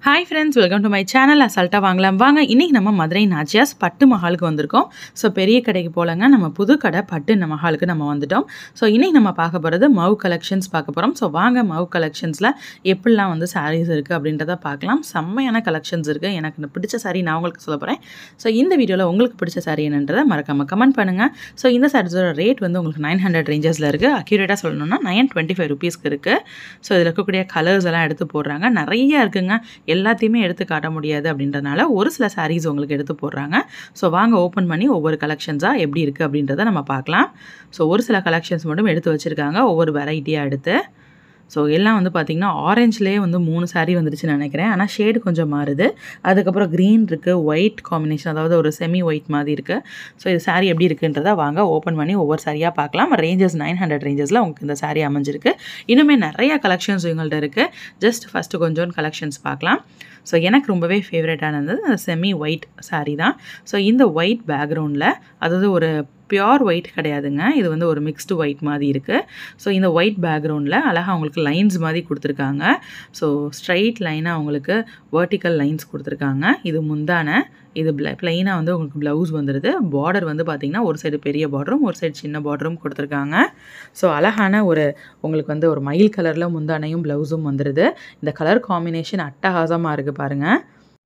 hi friends welcome to my channel அசால்ட்டாக வாங்கலாம் வாங்க இன்றைக்கி நம்ம மதுரை நாச்சியாஸ் பட்டு மஹாலுக்கு வந்திருக்கோம் ஸோ பெரிய கடைக்கு போலங்க நம்ம புது கடை பட்டு இந்த மஹாலுக்கு நம்ம வந்துட்டோம் ஸோ இன்றைக்கி நம்ம பார்க்க போகிறது மவ் கலெக்ஷன்ஸ் பார்க்க போகிறோம் ஸோ வாங்க மவ் கலெக்ஷன்ஸில் எப்படிலாம் வந்து சாரீஸ் இருக்குது அப்படின்றத பார்க்கலாம் செம்மையான கலெக்ஷன்ஸ் இருக்குது எனக்கு இந்த பிடிச்ச சாரீ நான் உங்களுக்கு சொல்ல போகிறேன் ஸோ இந்த வீடியோவில் உங்களுக்கு பிடிச்ச சாரீ என்னன்றதை மறக்காமல் கமெண்ட் பண்ணுங்கள் ஸோ இந்த சாரீஸோட ரேட் வந்து உங்களுக்கு நைன் ஹண்ட்ரட் ரேஞ்சஸில் இருக்குது அக்யூரேட்டாக சொல்லணும்னா நைன் டுவெண்ட்டி ஃபைவ் ருபீஸ்க்கு இருக்குது ஸோ இதில் இருக்கக்கூடிய கலர்ஸ் எல்லாம் எடுத்து போடுறாங்க நிறைய இருக்குங்க எல்லாத்தையுமே எடுத்து காட்ட முடியாது அப்படின்றதுனால ஒரு சில சாரீஸ் உங்களுக்கு எடுத்து போடுறாங்க ஸோ வாங்க ஓப்பன் பண்ணி ஒவ்வொரு கலெக்ஷன்ஸாக எப்படி இருக்குது அப்படின்றத நம்ம பார்க்கலாம் ஸோ ஒரு சில கலெக்ஷன்ஸ் மட்டும் எடுத்து வச்சுருக்காங்க ஒவ்வொரு வெரைட்டியாக எடுத்து ஸோ எல்லாம் வந்து பார்த்திங்கன்னா ஆரஞ்சுலேயே வந்து மூணு சாரீ வந்துருச்சுன்னு நினைக்கிறேன் ஆனால் ஷேடு கொஞ்சம் மாறுது அதுக்கப்புறம் க்ரீன் இருக்குது ஒயிட் காம்பினேஷன் அதாவது ஒரு செமி ஒயிட் மாதிரி இருக்குது ஸோ இது சாரீ எப்படி இருக்குன்றதை வாங்க ஓப்பன் பண்ணி ஒவ்வொரு சாரியாக பார்க்கலாம் ரேஞ்சஸ் நைன் ஹண்ட்ரட் ரேஞ்சஸில் உங்களுக்கு இந்த சாரீ அமைஞ்சிருக்கு இன்னுமே நிறைய கலெக்ஷன்ஸ் இவங்கள்ட்ட இருக்குது ஜஸ்ட் ஃபஸ்ட்டு கொஞ்சம் கலெக்ஷன்ஸ் பார்க்கலாம் ஸோ எனக்கு ரொம்பவே ஃபேவரட்டானது அந்த செமி ஒயிட் சாரீ தான் ஸோ இந்த ஒயிட் பேக்ரவுண்டில் அதாவது ஒரு பியோர் ஒயிட் கிடையாதுங்க இது வந்து ஒரு மிக்ஸ்டு ஒயிட் மாதிரி இருக்குது ஸோ இந்த ஒயிட் பேக்ரவுண்டில் அழகாக அவங்களுக்கு லைன்ஸ் மாதிரி கொடுத்துருக்காங்க ஸோ ஸ்ட்ரைட் லைனாக அவங்களுக்கு வேர்ட்டிக்கல் லைன்ஸ் கொடுத்துருக்காங்க இது முந்தான இது ப்ள ப்ளைனாக வந்து உங்களுக்கு ப்ளவுஸ் வந்துடுது பார்டர் வந்து பார்த்திங்கன்னா ஒரு சைடு பெரிய பார்டரும் ஒரு சைடு சின்ன பார்டரும் கொடுத்துருக்காங்க ஸோ அழகான ஒரு உங்களுக்கு வந்து ஒரு மயில் கலரில் முந்தானையும் ப்ளவுஸும் வந்துடுது இந்த கலர் காம்பினேஷன் அட்டகாசமாக இருக்குது பாருங்கள்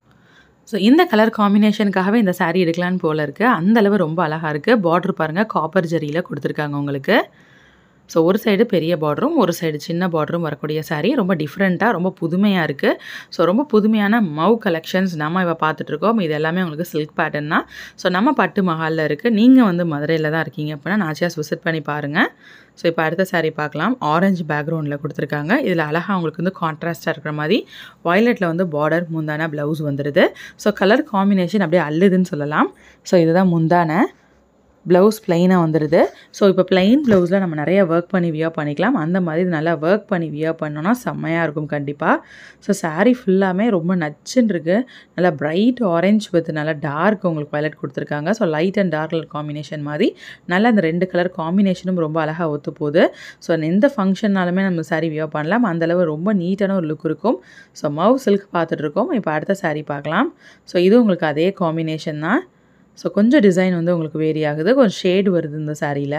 ஸோ இந்த கலர் காம்பினேஷனுக்காகவே இந்த சாரீ எடுக்கலான்னு போல் இருக்குது அந்தளவு ரொம்ப அழகாக இருக்குது பார்ட்ரு பாருங்கள் காப்பர் ஜரியில் கொடுத்துருக்காங்க உங்களுக்கு ஸோ ஒரு சைடு பெரிய பார்டரும் ஒரு சைடு சின்ன பார்டரும் வரக்கூடிய சாரீ ரொம்ப டிஃப்ரெண்ட்டாக ரொம்ப புதுமையாக இருக்குது ஸோ ரொம்ப புதுமையான மவ் கலெக்ஷன்ஸ் நம்ம இப்போ பார்த்துட்ருக்கோம் இது எல்லாமே உங்களுக்கு சில்க் பேட்டர்ன் தான் ஸோ நம்ம பட்டு மஹாலில் இருக்குது நீங்கள் வந்து மதுரையில் தான் இருக்கீங்க அப்படின்னா நாச்சியாஸ் விசிட் பண்ணி பாருங்கள் ஸோ இப்போ அடுத்த சாரீ பார்க்கலாம் ஆரஞ்சு பேக்ரவுண்டில் கொடுத்துருக்காங்க இதில் அழகாக உங்களுக்கு வந்து கான்ட்ராஸ்ட்டாக இருக்கிற மாதிரி வயலட்டில் வந்து பார்டர் முந்தான ப்ளவுஸ் வந்துடுது ஸோ கலர் காம்பினேஷன் அப்படியே அல்லுதுன்னு சொல்லலாம் ஸோ இதுதான் முந்தான ப்ளவுஸ் ப்ளைனாக வந்துடுது ஸோ இப்போ ப்ளைன் ப்ளவுஸில் நம்ம நிறைய ஒர்க் பண்ணி வியர் பண்ணிக்கலாம் அந்த மாதிரி இது நல்லா ஒர்க் பண்ணி வியர் பண்ணோன்னா செம்மையாக இருக்கும் கண்டிப்பாக ஸோ சாரீ ஃபுல்லாமே ரொம்ப நச்சுன்னு இருக்குது நல்லா பிரைட் ஆரஞ்ச் வித் நல்லா டார்க் உங்களுக்கு வயலட் கொடுத்துருக்காங்க so light and dark colour combination மாதிரி நல்லா அந்த ரெண்டு கலர் காம்பினேஷனும் ரொம்ப அழகாக ஒத்து போகுது ஸோ எந்த ஃபங்க்ஷன்னாலுமே நம்ம சாரீ வியர் பண்ணலாம் அந்தளவு ரொம்ப நீட்டான ஒரு லுக் இருக்கும் ஸோ மவ் சில்க் பார்த்துட்ருக்கோம் இப்போ அடுத்த சாரீ பார்க்கலாம் ஸோ இது உங்களுக்கு அதே காம்பினேஷன் தான் ஸோ கொஞ்சம் டிசைன் வந்து உங்களுக்கு வேரி ஆகுது கொஞ்சம் ஷேடு வருது இந்த சாரியில்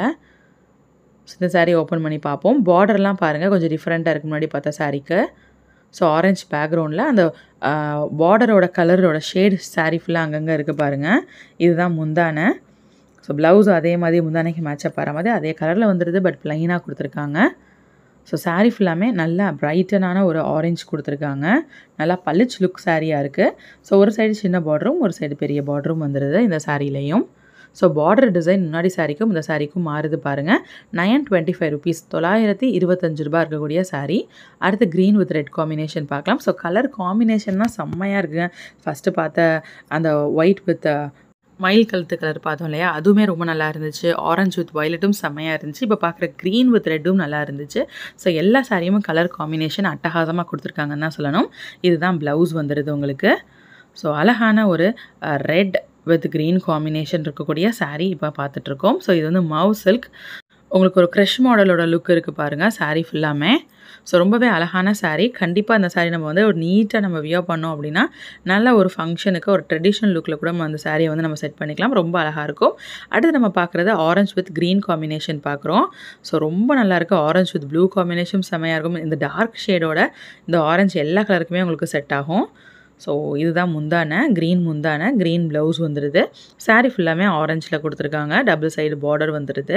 ஸோ இந்த சாரீ ஓப்பன் பண்ணி பார்ப்போம் பார்டர்லாம் பாருங்கள் கொஞ்சம் டிஃப்ரெண்ட்டாக இருக்குது முன்னாடி பார்த்த சாரீக்கு ஸோ ஆரஞ்ச் பேக்ரவுண்டில் அந்த பார்டரோட கலரோட ஷேடு சாரீ ஃபுல்லாக அங்கங்கே இருக்குது பாருங்கள் இதுதான் முந்தான ஸோ ப்ளவுஸ் அதே மாதிரி முந்தானைக்கு மேட்சப் ஆகிற மாதிரி அதே கலரில் வந்துடுது பட் ப்ளைனாக கொடுத்துருக்காங்க ஸோ சாரீ ஃபுல்லாமே நல்லா பிரைட்டனான ஒரு ஆரஞ்சு கொடுத்துருக்காங்க நல்லா பளிச்சு லுக் சாரியாக இருக்குது ஸோ ஒரு சைடு சின்ன பார்டரும் ஒரு சைடு பெரிய பார்டரும் வந்துடுது இந்த சாரிலையும் ஸோ பார்டர் டிசைன் முன்னாடி சாரிக்கும் இந்த சாரிக்கும் மாறுது பாருங்கள் நயன் டுவெண்ட்டி ஃபைவ் ருபீஸ் தொள்ளாயிரத்தி இருபத்தஞ்சு ரூபா இருக்கக்கூடிய சாரீ அடுத்து க்ரீன் வித் ரெட் காம்பினேஷன் பார்க்கலாம் ஸோ கலர் காம்பினேஷன்லாம் செம்மையாக இருக்குங்க ஃபஸ்ட்டு பார்த்த அந்த ஒயிட் வித் மயில் கழுத்து கலர் பார்த்தோம் இல்லையா அதுவுமே ரொம்ப நல்லா இருந்துச்சு ஆரஞ்சு வித் வயலட்டும் செம்மையாக இருந்துச்சு இப்போ பார்க்குற க்ரீன் வித் ரெட்டும் நல்லா இருந்துச்சு ஸோ எல்லா சாரியும் கலர் காம்பினேஷன் அட்டகாசமாக கொடுத்துருக்காங்கன்னு தான் சொல்லணும் இதுதான் ப்ளவுஸ் வந்துடுது உங்களுக்கு ஸோ அழகான ஒரு ரெட் வித் க்ரீன் காம்பினேஷன் இருக்கக்கூடிய சாரீ இப்போ பார்த்துட்ருக்கோம் ஸோ இது வந்து மவ் சில்க் உங்களுக்கு ஒரு க்ரெஷ் மாடலோட லுக் இருக்குது பாருங்கள் சாரீ ஃபுல்லாமே ஸோ ரொம்பவே அழகான சாரீ கண்டிப்பாக அந்த சாரீ நம்ம வந்து ஒரு நீட்டாக நம்ம வியர் பண்ணோம் அப்படின்னா நல்ல ஒரு ஃபங்க்ஷனுக்கு ஒரு ட்ரெடிஷ்னல் லுக்கில் கூட நம்ம அந்த சாரியை வந்து நம்ம செட் பண்ணிக்கலாம் ரொம்ப அழகாக இருக்கும் அடுத்து நம்ம பார்க்குறது ஆரஞ்ச் வித் க்ரீன் காம்பினேஷன் பார்க்குறோம் ஸோ ரொம்ப நல்லாயிருக்கு ஆரஞ்ச் வித் ப்ளூ காம்பினேஷன் செம்மையாக இருக்கும் இந்த டார்க் ஷேடோட இந்த ஆரஞ்சு எல்லா கலருக்குமே உங்களுக்கு செட் ஆகும் ஸோ இதுதான் முந்தான க்ரீன் முந்தான க்ரீன் ப்ளவுஸ் வந்துடுது சாரீ ஃபுல்லாமே ஆரஞ்சில் கொடுத்துருக்காங்க டபுள் சைடு பார்டர் வந்துடுது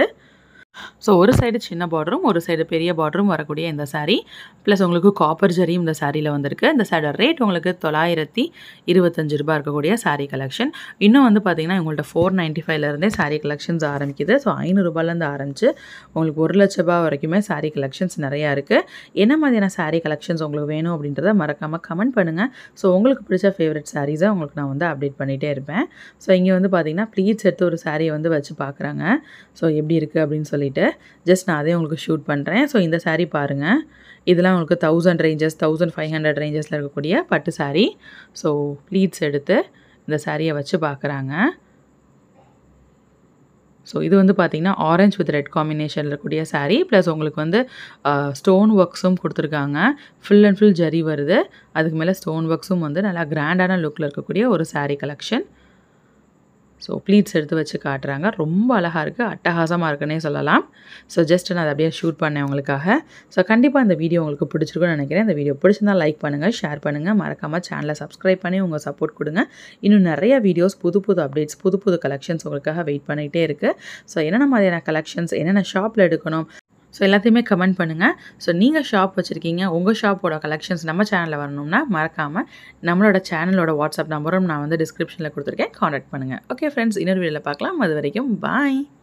ஸோ ஒரு சைடு சின்ன பார்டரும் ஒரு சைடு பெரிய பார்டரும் வரக்கூடிய இந்த சாரீ ப்ளஸ் உங்களுக்கு காப்பர் ஜரியும் இந்த சாரியில் வந்திருக்கு இந்த சாரியோட ரேட் உங்களுக்கு தொள்ளாயிரத்தி இருபத்தஞ்சு ரூபா இருக்கக்கூடிய சாரீ கலெக்ஷன் இன்னும் வந்து பார்த்தீங்கன்னா உங்கள்கிட்ட ஃபோர் நைன்ட்டி ஃபைவ்லேருந்தே சாரீ கலெக்ஷன்ஸ் ஆரம்பிக்குது ஸோ ஐநூறுரூபாலேருந்து ஆரம்பிச்சு உங்களுக்கு ஒரு லட்ச ரூபா வரைக்குமே சாரீ கலெக்ஷன்ஸ் நிறையா இருக்குது என்ன மாதிரியான சாரீ கலெக்ஷன்ஸ் உங்களுக்கு வேணும் அப்படின்றத மறக்காமல் கமெண்ட் பண்ணுங்கள் ஸோ உங்களுக்கு பிடிச்ச ஃபேவரட் சாரீஸை உங்களுக்கு நான் வந்து அப்டேட் பண்ணிகிட்டே இருப்பேன் ஸோ இங்கே வந்து பார்த்தீங்கன்னா ப்ளீட்ஸ் எடுத்து ஒரு சாரியை வந்து வச்சு பார்க்குறாங்க ஸோ எப்படி இருக்குது அப்படின்னு சொல்லி சொல்லிவிட்டு ஜஸ்ட் நான் அதே உங்களுக்கு ஷூட் பண்ணுறேன் ஸோ இந்த சாரீ பாருங்கள் இதெல்லாம் உங்களுக்கு thousand ranges thousand five hundred ரேஞ்சஸில் இருக்கக்கூடிய பட்டு சாரீ ஸோ ப்ளீட்ஸ் எடுத்து இந்த சாரியை வச்சு பார்க்குறாங்க ஸோ இது வந்து பார்த்தீங்கன்னா ஆரஞ்ச் வித் ரெட் காம்பினேஷனில் இருக்கக்கூடிய saree ப்ளஸ் உங்களுக்கு வந்து ஸ்டோன் ஒர்க்ஸும் கொடுத்துருக்காங்க ஃபுல் அண்ட் ஃபுல் ஜரி வருது அதுக்கு மேலே ஸ்டோன் ஒர்க்ஸும் வந்து நல்லா கிராண்டான லுக்கில் இருக்கக்கூடிய ஒரு saree கலெக்ஷன் ஸோ ப்ளீட்ஸ் எடுத்து வச்சு காட்டுறாங்க ரொம்ப அழகாக இருக்குது அட்டகாசமாக இருக்குன்னே சொல்லலாம் ஸோ ஜஸ்ட் நான் அதை அப்படியே ஷூட் பண்ணேன் உங்களுக்காக ஸோ கண்டிப்பாக இந்த வீடியோ உங்களுக்கு பிடிச்சிருக்கும்னு நினைக்கிறேன் இந்த வீடியோ பிடிச்சிருந்தா லைக் பண்ணுங்கள் ஷேர் பண்ணுங்கள் மறக்காமல் சேனலை சப்ஸ்கிரைப் பண்ணி உங்கள் சப்போர்ட் கொடுங்க இன்னும் நிறைய வீடியோஸ் புது புது அப்டேட்ஸ் புது புது கலெக்ஷன்ஸ் உங்களுக்காக வெயிட் பண்ணிகிட்டே இருக்குது ஸோ என்னென்ன மாதிரியான கலெக்ஷன்ஸ் என்னென்ன ஷாப்பில் எடுக்கணும் ஸோ எல்லாத்தையுமே கமெண்ட் பண்ணுங்கள் ஸோ நீங்கள் ஷாப் வச்சுருக்கீங்க உங்கள் ஷாப்போட கலெக்ஷன்ஸ் நம்ம சேனலில் வரணும்னா மறக்காமல் நம்மளோட சேனலோட வாட்ஸ்அப் நம்பரும் நான் வந்து டிஸ்கிரிப்ஷனில் கொடுத்துருக்கேன் காண்டாக்ட் பண்ணுங்கள் ஓகே ஃப்ரெண்ட்ஸ் இன்னொரு வீடியோவில் பார்க்கலாம் அது வரைக்கும் பாய்